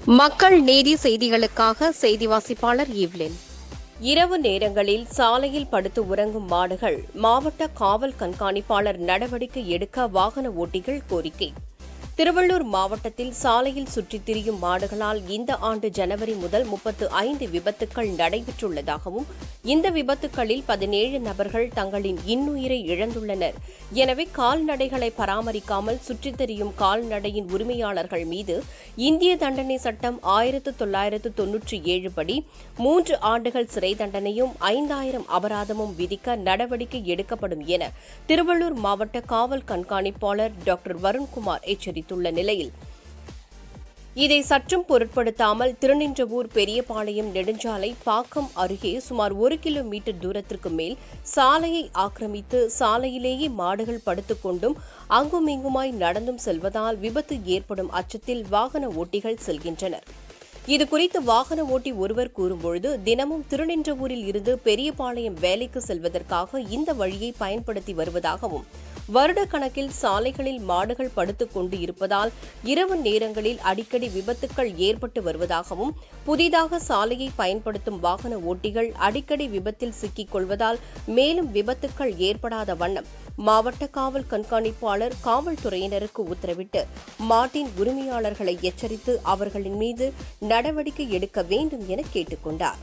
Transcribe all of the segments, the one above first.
மக்கள் நீதி செய்திகளுக்காக செய்தி வாசிப்பாளர் ஈவ்லின் இரவு நேரங்களில் சாலையில் படுத்து உறங்கும் மாடுகள் மாவட்ட காவல் கண்காணிப்பாளர் நடவடிக்கை எடுக்க வாகன ஓட்டிகள் கோரிக்கை திருவள்ளூர் மாவட்டத்தில் சாலையில் சுற்றித் திரியும் மாடுகளால் இந்த ஆண்டு ஜனவரி முதல் முப்பத்து ஐந்து விபத்துக்கள் நடைபெற்றுள்ளதாகவும் இந்த விபத்துக்களில் பதினேழு நபர்கள் தங்களின் இன்னுயிரை இழந்துள்ளனர் எனவே கால்நடைகளை பராமரிக்காமல் சுற்றித் திரியும் கால்நடையின் உரிமையாளர்கள் மீது இந்திய தண்டனை சட்டம் ஆயிரத்து தொள்ளாயிரத்து தொன்னூற்றி ஏழு படி மூன்று ஆண்டுகள் சிறை தண்டனையும் ஐந்தாயிரம் அபராதமும் விதிக்க நடவடிக்கை எடுக்கப்படும் என திருவள்ளூர் மாவட்ட காவல் கண்காணிப்பாளர் டாக்டர் வருண்குமார் எச்சரித்துள்ள நிலையில் இதை சற்றும் பொருட்படுத்தாமல் திருநின்றவூர் பெரியபாளையம் நெடுஞ்சாலை பாக்கம் அருகே சுமார் ஒரு கிலோமீட்டர் தூரத்திற்கு மேல் சாலையை ஆக்கிரமித்து சாலையிலேயே மாடுகள் படுத்துக்கொண்டும் அங்குமிங்குமாய் நடந்தும் செல்வதால் விபத்து ஏற்படும் அச்சத்தில் வாகன ஓட்டிகள் செல்கின்றனர் இதுகுறித்து வாகன ஓட்டி ஒருவர் கூறும்பொழுது தினமும் திருநின்றவூரில் இருந்து பெரியபாளையம் வேலைக்கு செல்வதற்காக இந்த வழியை பயன்படுத்தி வருவதாகவும் வருடக்கணக்கில் சாலைகளில் மாடுகள் படுத்துக் கொண்டு இருப்பதால் இரவு நேரங்களில் அடிக்கடி விபத்துக்கள் ஏற்பட்டு வருவதாகவும் புதிதாக சாலையை பயன்படுத்தும் வாகன ஓட்டிகள் அடிக்கடி விபத்தில் சிக்கிக் கொள்வதால் மேலும் விபத்துக்கள் ஏற்படாத வண்ணம் மாவட்ட காவல் கண்காணிப்பாளர் காவல்துறையினருக்கு உத்தரவிட்டு மாட்டின் உரிமையாளர்களை எச்சரித்து அவர்களின் மீது நடவடிக்கை எடுக்க வேண்டும் என கேட்டுக் கொண்டார்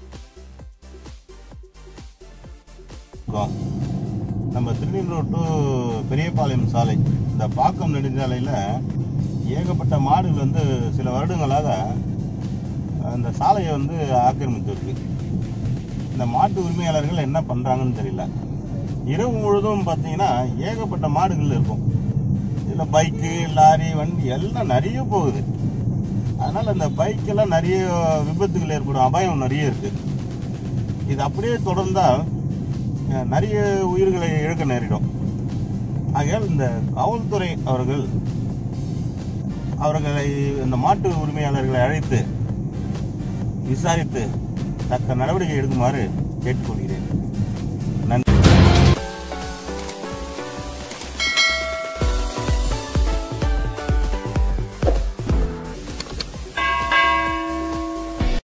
இருக்கோம். நம்ம திருநீர் டு பெரியபாளையம் சாலை இந்த பாக்கம் நெடுஞ்சாலையில் ஏகப்பட்ட மாடுகள் வந்து சில வருடங்களாக அந்த சாலையை வந்து ஆக்கிரமிச்சிருக்கு இந்த மாட்டு உரிமையாளர்கள் என்ன பண்ணுறாங்கன்னு தெரியல இரவு முழுதும் பார்த்தீங்கன்னா ஏகப்பட்ட மாடுகள் இருக்கும் இதில் பைக்கு லாரி வண்டி எல்லாம் நிறைய போகுது அதனால் அந்த பைக்கெல்லாம் நிறைய விபத்துகள் ஏற்படும் அபாயம் நிறைய இருக்குது இது அப்படியே தொடர்ந்தால் அஹ், நிறைய உயிர்களை இழக்க நேரிடும் ஆகையால் இந்த காவல்துறை அவர்கள் அவர்களை இந்த மாட்டு உரிமையாளர்களை அழைத்து விசாரித்து தக்க நடவடிக்கை எடுக்குமாறு கேட்டுக்கொள்கிறேன் நன்றி